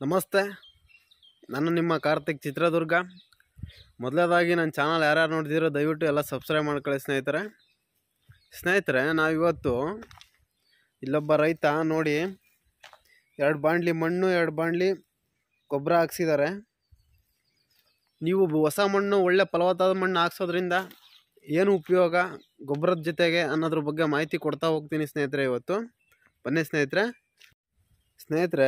ನಮಸ್ತೆ ನಾನು ನಿಮ್ಮ ಕಾರ್ತಿಕ್ ಚಿತ್ರದುರ್ಗ ಮೊದಲನೇದಾಗಿ ನನ್ನ ಚಾನಲ್ ಯಾರ್ಯಾರು ನೋಡ್ತಿರೋ ದಯವಿಟ್ಟು ಎಲ್ಲ ಸಬ್ಸ್ಕ್ರೈಬ್ ಮಾಡ್ಕೊಳ್ಳಿ ಸ್ನೇಹಿತರೆ ಸ್ನೇಹಿತರೆ ನಾವಿವತ್ತು ಇಲ್ಲೊಬ್ಬ ರೈತ ನೋಡಿ ಎರಡು ಬಾಂಡ್ಲಿ ಮಣ್ಣು ಎರಡು ಬಾಂಡ್ಲಿ ಗೊಬ್ಬರ ಹಾಕ್ಸಿದ್ದಾರೆ ನೀವು ಹೊಸ ಮಣ್ಣು ಒಳ್ಳೆ ಫಲವತ್ತಾದ ಮಣ್ಣು ಹಾಕ್ಸೋದ್ರಿಂದ ಏನು ಉಪಯೋಗ ಗೊಬ್ಬರದ ಜೊತೆಗೆ ಅನ್ನೋದ್ರ ಬಗ್ಗೆ ಮಾಹಿತಿ ಕೊಡ್ತಾ ಹೋಗ್ತೀನಿ ಸ್ನೇಹಿತರೆ ಇವತ್ತು ಬನ್ನಿ ಸ್ನೇಹಿತರೆ ಸ್ನೇಹಿತರೆ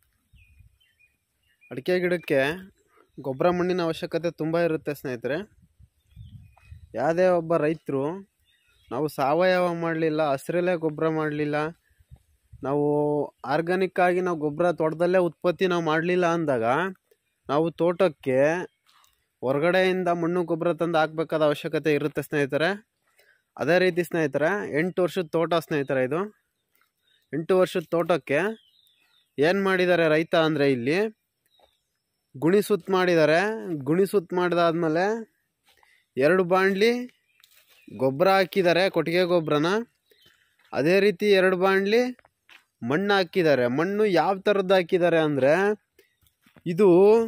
ಅಡಿಕೆ ಗಿಡಕ್ಕೆ ಗೊಬ್ಬರ ಮಣ್ಣಿನ ಅವಶ್ಯಕತೆ ತುಂಬ ಇರುತ್ತೆ ಸ್ನೇಹಿತರೆ ಯಾವುದೇ ಒಬ್ಬ ರೈತರು ನಾವು ಸಾವಯವ ಮಾಡಲಿಲ್ಲ ಹಸಿರಲ್ಲೇ ಗೊಬ್ಬರ ಮಾಡಲಿಲ್ಲ ನಾವು ಆರ್ಗಾನಿಕ್ ಆಗಿ ನಾವು ಗೊಬ್ಬರ ತೋಟದಲ್ಲೇ ಉತ್ಪತ್ತಿ ನಾವು ಮಾಡಲಿಲ್ಲ ಅಂದಾಗ ನಾವು ತೋಟಕ್ಕೆ ಹೊರಗಡೆಯಿಂದ ಮಣ್ಣು ಗೊಬ್ಬರ ತಂದು ಹಾಕ್ಬೇಕಾದ ಅವಶ್ಯಕತೆ ಇರುತ್ತೆ ಸ್ನೇಹಿತರೆ ಅದೇ ರೀತಿ ಸ್ನೇಹಿತರೆ ಎಂಟು ವರ್ಷದ ತೋಟ ಸ್ನೇಹಿತರೆ ಇದು ಎಂಟು ವರ್ಷದ ತೋಟಕ್ಕೆ ಏನು ಮಾಡಿದ್ದಾರೆ ರೈತ ಅಂದರೆ ಇಲ್ಲಿ ಗುಣಿ ಸುತ್ತ ಮಾಡಿದ್ದಾರೆ ಗುಣಿ ಸುತ್ತ ಮಾಡಿದಾದ್ಮೇಲೆ ಎರಡು ಬಾಂಡ್ಲಿ ಗೊಬ್ಬರ ಹಾಕಿದ್ದಾರೆ ಕೊಟ್ಟಿಗೆ ಗೊಬ್ಬರನ ಅದೇ ರೀತಿ ಎರಡು ಬಾಂಡ್ಲಿ ಮಣ್ಣು ಹಾಕಿದ್ದಾರೆ ಮಣ್ಣು ಯಾವ ಥರದ್ದು ಹಾಕಿದ್ದಾರೆ ಅಂದರೆ ಇದು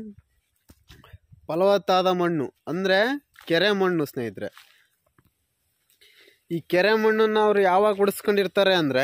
ಫಲವತ್ತಾದ ಮಣ್ಣು ಅಂದರೆ ಕೆರೆ ಮಣ್ಣು ಸ್ನೇಹಿತರೆ ಈ ಕೆರೆ ಮಣ್ಣನ್ನು ಅವ್ರು ಯಾವಾಗ ಹೊಡಿಸ್ಕೊಂಡಿರ್ತಾರೆ ಅಂದರೆ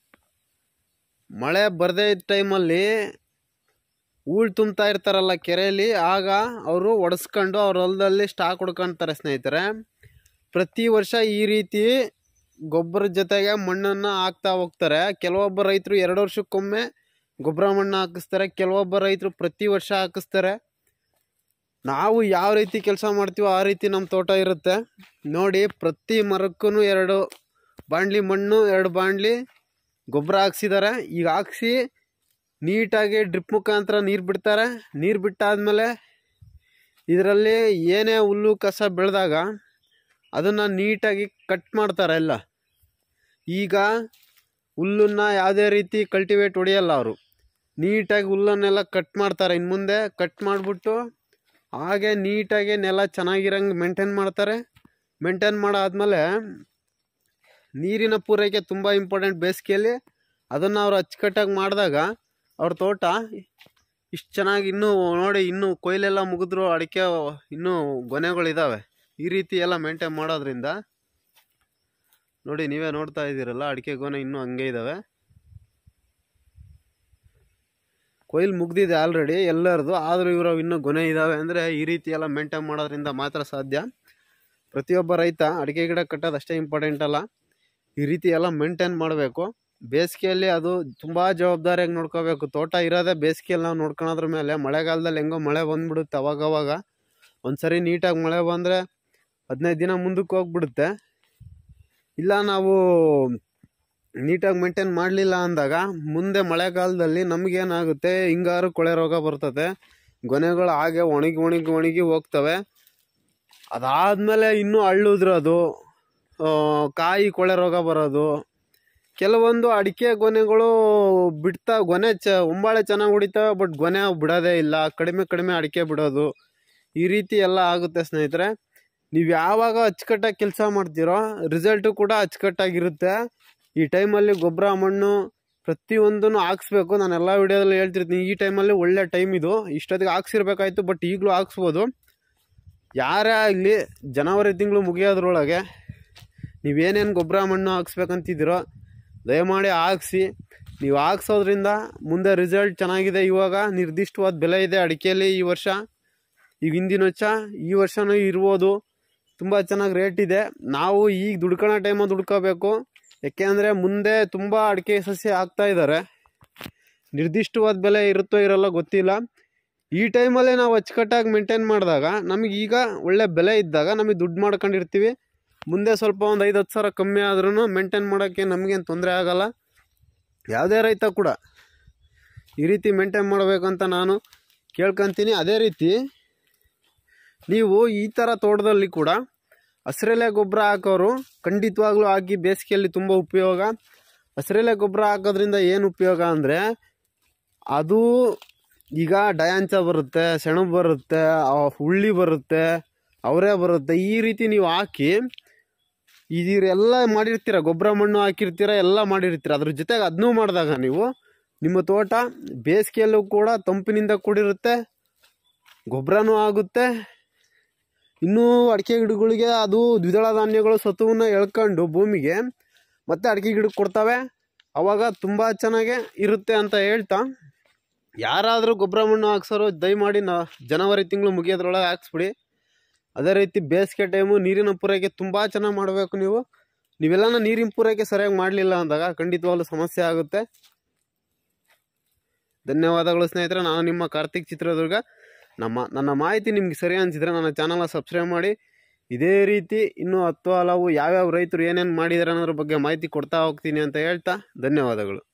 ಮಳೆ ಬರದೇ ಇದ್ದ ಟೈಮಲ್ಲಿ ಹೂಳ್ ತುಂಬ್ತಾ ಇರ್ತಾರಲ್ಲ ಕೆರೆಯಲ್ಲಿ ಆಗ ಅವರು ಒಡೆಸ್ಕೊಂಡು ಅವ್ರ ಹೊಲದಲ್ಲಿ ಸ್ಟಾಕ್ ಹೊಡ್ಕೊಳ್ತಾರೆ ಸ್ನೇಹಿತರೆ ಪ್ರತಿ ವರ್ಷ ಈ ರೀತಿ ಗೊಬ್ಬರದ ಜೊತೆಗೆ ಮಣ್ಣನ್ನು ಹಾಕ್ತಾ ಹೋಗ್ತಾರೆ ಕೆಲವೊಬ್ಬ ರೈತರು ಎರಡು ವರ್ಷಕ್ಕೊಮ್ಮೆ ಗೊಬ್ಬರ ಮಣ್ಣು ಹಾಕಿಸ್ತಾರೆ ಕೆಲವೊಬ್ಬ ರೈತರು ಪ್ರತಿ ವರ್ಷ ಹಾಕಿಸ್ತಾರೆ ನಾವು ಯಾವ ರೀತಿ ಕೆಲಸ ಮಾಡ್ತೀವೋ ಆ ರೀತಿ ನಮ್ಮ ತೋಟ ಇರುತ್ತೆ ನೋಡಿ ಪ್ರತಿ ಮರಕ್ಕೂ ಎರಡು ಬಾಂಡ್ಲಿ ಮಣ್ಣು ಎರಡು ಬಾಂಡ್ಲಿ ಗೊಬ್ಬರ ಹಾಕ್ಸಿದ್ದಾರೆ ಈಗ ಹಾಕ್ಸಿ ನೀಟಾಗಿ ಡ್ರಿಪ್ ಮುಖಾಂತರ ನೀರು ಬಿಡ್ತಾರೆ ನೀರು ಬಿಟ್ಟಾದಮೇಲೆ ಇದರಲ್ಲಿ ಏನೇ ಹುಲ್ಲು ಕಸ ಬೆಳೆದಾಗ ಅದನ್ನು ನೀಟಾಗಿ ಕಟ್ ಮಾಡ್ತಾರೆ ಎಲ್ಲ ಈಗ ಹುಲ್ಲನ್ನು ಯಾವುದೇ ರೀತಿ ಕಲ್ಟಿವೇಟ್ ಹೊಡೆಯಲ್ಲ ಅವರು ನೀಟಾಗಿ ಹುಲ್ಲನ್ನೆಲ್ಲ ಕಟ್ ಮಾಡ್ತಾರೆ ಇನ್ನು ಮುಂದೆ ಕಟ್ ಮಾಡಿಬಿಟ್ಟು ಹಾಗೆ ನೀಟಾಗಿ ನೆಲ ಚೆನ್ನಾಗಿರಂಗೆ ಮೇಂಟೈನ್ ಮಾಡ್ತಾರೆ ಮೇಂಟೈನ್ ಮಾಡಾದ್ಮೇಲೆ ನೀರಿನ ಪೂರೈಕೆ ತುಂಬ ಇಂಪಾರ್ಟೆಂಟ್ ಬೇಸಿಗೆಯಲ್ಲಿ ಅದನ್ನು ಅವ್ರು ಅಚ್ಚುಕಟ್ಟಾಗಿ ಮಾಡಿದಾಗ ಅವ್ರ ತೋಟ ಇಷ್ಟು ಚೆನ್ನಾಗಿ ಇನ್ನೂ ನೋಡಿ ಇನ್ನೂ ಕೊಯ್ಲೆಲ್ಲ ಮುಗಿದ್ರು ಅಡಿಕೆ ಇನ್ನೂ ಗೊನೆಗಳಿದ್ದಾವೆ ಈ ರೀತಿ ಎಲ್ಲ ಮೇಂಟೈನ್ ಮಾಡೋದ್ರಿಂದ ನೋಡಿ ನೀವೇ ನೋಡ್ತಾ ಇದ್ದೀರಲ್ಲ ಅಡಿಕೆ ಗೊನೆ ಇನ್ನೂ ಹಂಗೆ ಇದ್ದಾವೆ ಕೊಯ್ಲು ಮುಗ್ದಿದೆ ಆಲ್ರೆಡಿ ಎಲ್ಲರದು ಆದರೂ ಇವರು ಇನ್ನೂ ಗೊನೆ ಇದ್ದಾವೆ ಅಂದರೆ ಈ ರೀತಿ ಎಲ್ಲ ಮೇಂಟೈನ್ ಮಾಡೋದ್ರಿಂದ ಮಾತ್ರ ಸಾಧ್ಯ ಪ್ರತಿಯೊಬ್ಬ ರೈತ ಅಡಿಕೆ ಗಿಡ ಕಟ್ಟೋದು ಅಷ್ಟೇ ಇಂಪಾರ್ಟೆಂಟ್ ಅಲ್ಲ ಈ ರೀತಿ ಎಲ್ಲ ಮೇಂಟೈನ್ ಮಾಡಬೇಕು ಬೇಸಿಗೆಯಲ್ಲಿ ಅದು ತುಂಬ ಜವಾಬ್ದಾರಿಯಾಗಿ ನೋಡ್ಕೋಬೇಕು ತೋಟ ಇರೋದೇ ಬೇಸಿಗೆಯಲ್ಲಿ ನಾವು ನೋಡ್ಕೊಳೋದ್ರ ಮೇಲೆ ಮಳೆಗಾಲದಲ್ಲಿ ಹೆಂಗೋ ಮಳೆ ಬಂದ್ಬಿಡುತ್ತೆ ಅವಾಗವಾಗ ಒಂದು ಸರಿ ನೀಟಾಗಿ ಮಳೆ ಬಂದರೆ ಹದಿನೈದು ದಿನ ಮುಂದಕ್ಕೆ ಹೋಗ್ಬಿಡುತ್ತೆ ಇಲ್ಲ ನಾವು ನೀಟಾಗಿ ಮೇಂಟೈನ್ ಮಾಡಲಿಲ್ಲ ಅಂದಾಗ ಮುಂದೆ ಮಳೆಗಾಲದಲ್ಲಿ ನಮಗೇನಾಗುತ್ತೆ ಹಿಂಗಾರು ಕೊಳೆ ರೋಗ ಬರ್ತದೆ ಗೊನೆಗಳು ಹಾಗೆ ಒಣಗಿ ಒಣಗಿ ಒಣಗಿ ಹೋಗ್ತವೆ ಅದಾದಮೇಲೆ ಇನ್ನೂ ಹಳ್ಳುದ್ರದು ಕಾಯಿ ಕೊಳೆ ರೋಗ ಬರೋದು ಕೆಲವೊಂದು ಅಡಿಕೆ ಗೊನೆಗಳು ಬಿಡ್ತಾ ಗೊನೆ ಚ ಒಂಬಾಳೆ ಚೆನ್ನಾಗಿ ಹೊಡಿತಾವೆ ಬಟ್ ಗೊನೆ ಬಿಡೋದೇ ಇಲ್ಲ ಕಡಿಮೆ ಕಡಿಮೆ ಅಡಿಕೆ ಬಿಡೋದು ಈ ರೀತಿ ಎಲ್ಲ ಆಗುತ್ತೆ ಸ್ನೇಹಿತರೆ ನೀವು ಯಾವಾಗ ಅಚ್ಚುಕಟ್ಟಾಗಿ ಕೆಲಸ ಮಾಡ್ತೀರೋ ರಿಸಲ್ಟು ಕೂಡ ಅಚ್ಚುಕಟ್ಟಾಗಿರುತ್ತೆ ಈ ಟೈಮಲ್ಲಿ ಗೊಬ್ಬರ ಮಣ್ಣು ಪ್ರತಿಯೊಂದನ್ನು ಹಾಕ್ಸ್ಬೇಕು ನಾನು ಎಲ್ಲ ವಿಡಿಯೋದಲ್ಲಿ ಹೇಳ್ತಿರ್ತೀನಿ ಈ ಟೈಮಲ್ಲಿ ಒಳ್ಳೆ ಟೈಮ್ ಇದು ಇಷ್ಟೊತ್ತಿಗೆ ಹಾಕ್ಸಿರ್ಬೇಕಾಯ್ತು ಬಟ್ ಈಗಲೂ ಹಾಕ್ಸ್ಬೋದು ಯಾರೇ ಆಗಲಿ ಜನವರಿ ತಿಂಗಳು ಮುಗಿಯೋದ್ರೊಳಗೆ ನೀವೇನೇನು ಗೊಬ್ಬರ ಮಣ್ಣು ಹಾಕ್ಸ್ಬೇಕಂತಿದ್ದೀರೋ ದಯಮಾಡಿ ಹಾಕ್ಸಿ ನೀವು ಹಾಕ್ಸೋದ್ರಿಂದ ಮುಂದೆ ರಿಸಲ್ಟ್ ಚೆನ್ನಾಗಿದೆ ಇವಾಗ ನಿರ್ದಿಷ್ಟವಾದ ಬೆಲೆ ಇದೆ ಅಡಿಕೆಯಲ್ಲಿ ಈ ವರ್ಷ ಈಗ ಹಿಂದಿನ ವರ್ಷ ಈ ವರ್ಷನೂ ಇರ್ಬೋದು ತುಂಬ ಚೆನ್ನಾಗಿ ರೇಟ್ ಇದೆ ನಾವು ಈಗ ದುಡ್ಕೊಳೋ ಟೈಮಲ್ಲಿ ದುಡ್ಕೋಬೇಕು ಯಾಕೆಂದರೆ ಮುಂದೆ ತುಂಬ ಅಡಿಕೆ ಸಸ್ಯ ಹಾಕ್ತಾ ಇದ್ದಾರೆ ನಿರ್ದಿಷ್ಟವಾದ ಬೆಲೆ ಇರುತ್ತೋ ಇರಲ್ಲ ಗೊತ್ತಿಲ್ಲ ಈ ಟೈಮಲ್ಲೇ ನಾವು ಅಚ್ಚುಕಟ್ಟಾಗಿ ಮೇಂಟೈನ್ ಮಾಡಿದಾಗ ನಮಗೆ ಈಗ ಒಳ್ಳೆ ಬೆಲೆ ಇದ್ದಾಗ ನಮಗೆ ದುಡ್ಡು ಮಾಡ್ಕೊಂಡಿರ್ತೀವಿ ಮುಂದೆ ಸ್ವಲ್ಪ ಒಂದು ಐದು ಹತ್ತು ಸಾವಿರ ಕಮ್ಮಿ ಆದ್ರೂ ಮೇಂಟೈನ್ ಮಾಡೋಕ್ಕೆ ನಮಗೇನು ತೊಂದರೆ ಆಗಲ್ಲ ಯಾವುದೇ ರೈತ ಕೂಡ ಈ ರೀತಿ ಮೇಂಟೈನ್ ಮಾಡಬೇಕಂತ ನಾನು ಕೇಳ್ಕೊತೀನಿ ಅದೇ ರೀತಿ ನೀವು ಈ ಥರ ತೋಟದಲ್ಲಿ ಕೂಡ ಹಸಿರೆಲೆ ಗೊಬ್ಬರ ಹಾಕೋರು ಖಂಡಿತವಾಗ್ಲೂ ಹಾಕಿ ಬೇಸಿಗೆಯಲ್ಲಿ ತುಂಬ ಉಪಯೋಗ ಹಸಿರೆಲೆ ಗೊಬ್ಬರ ಹಾಕೋದ್ರಿಂದ ಏನು ಉಪಯೋಗ ಅಂದರೆ ಅದು ಈಗ ಡಯಾಂಚ ಬರುತ್ತೆ ಸೆಣಬು ಬರುತ್ತೆ ಆ ಹುಳ್ಳಿ ಬರುತ್ತೆ ಅವರೇ ಬರುತ್ತೆ ಈ ರೀತಿ ನೀವು ಹಾಕಿ ಇದೆಲ್ಲ ಮಾಡಿರ್ತೀರ ಗೊಬ್ಬರ ಮಣ್ಣು ಹಾಕಿರ್ತೀರ ಎಲ್ಲ ಮಾಡಿರ್ತೀರ ಅದ್ರ ಜೊತೆಗೆ ಅದನ್ನೂ ಮಾಡಿದಾಗ ನೀವು ನಿಮ್ಮ ತೋಟ ಬೇಸಿಗೆಯಲ್ಲೂ ಕೂಡ ತಂಪಿನಿಂದ ಕೂಡಿರುತ್ತೆ ಗೊಬ್ಬರನೂ ಆಗುತ್ತೆ ಇನ್ನೂ ಅಡಿಕೆ ಗಿಡಗಳಿಗೆ ಅದು ದ್ವಿದಳ ಧಾನ್ಯಗಳು ಸತ್ವವನ್ನು ಎಳ್ಕೊಂಡು ಭೂಮಿಗೆ ಮತ್ತೆ ಅಡಿಕೆ ಗಿಡಕ್ಕೆ ಕೊಡ್ತವೆ ಅವಾಗ ತುಂಬ ಚೆನ್ನಾಗೆ ಇರುತ್ತೆ ಅಂತ ಹೇಳ್ತಾ ಯಾರಾದರೂ ಗೊಬ್ಬರ ಮಣ್ಣು ಹಾಕ್ಸೋರು ದಯಮಾಡಿ ನಾ ಜನವರಿ ತಿಂಗಳು ಮುಗಿಯೋದ್ರೊಳಗೆ ಹಾಕ್ಸ್ಬಿಡಿ ಅದೇ ರೀತಿ ಬೇಸಿಗೆ ಟೈಮು ನೀರಿನ ಪೂರೈಕೆ ತುಂಬ ಚೆನ್ನಾಗಿ ಮಾಡಬೇಕು ನೀವು ನೀವೆಲ್ಲನ ನೀರಿನ ಪೂರೈಕೆ ಸರಿಯಾಗಿ ಮಾಡಲಿಲ್ಲ ಅಂದಾಗ ಖಂಡಿತವಾಗ್ಲೂ ಸಮಸ್ಯೆ ಆಗುತ್ತೆ ಧನ್ಯವಾದಗಳು ಸ್ನೇಹಿತರೆ ನಾನು ನಿಮ್ಮ ಕಾರ್ತಿಕ್ ಚಿತ್ರದುರ್ಗ ನಮ್ಮ ನನ್ನ ಮಾಹಿತಿ ನಿಮ್ಗೆ ಸರಿ ಅನಿಸಿದ್ರೆ ನನ್ನ ಚಾನಲ್ನ ಸಬ್ಸ್ಕ್ರೈಬ್ ಮಾಡಿ ಇದೇ ರೀತಿ ಇನ್ನೂ ಹತ್ತು ಹಲವು ಯಾವ್ಯಾವ ರೈತರು ಏನೇನು ಮಾಡಿದ್ದಾರೆ ಅನ್ನೋದ್ರ ಬಗ್ಗೆ ಮಾಹಿತಿ ಕೊಡ್ತಾ ಹೋಗ್ತೀನಿ ಅಂತ ಹೇಳ್ತಾ ಧನ್ಯವಾದಗಳು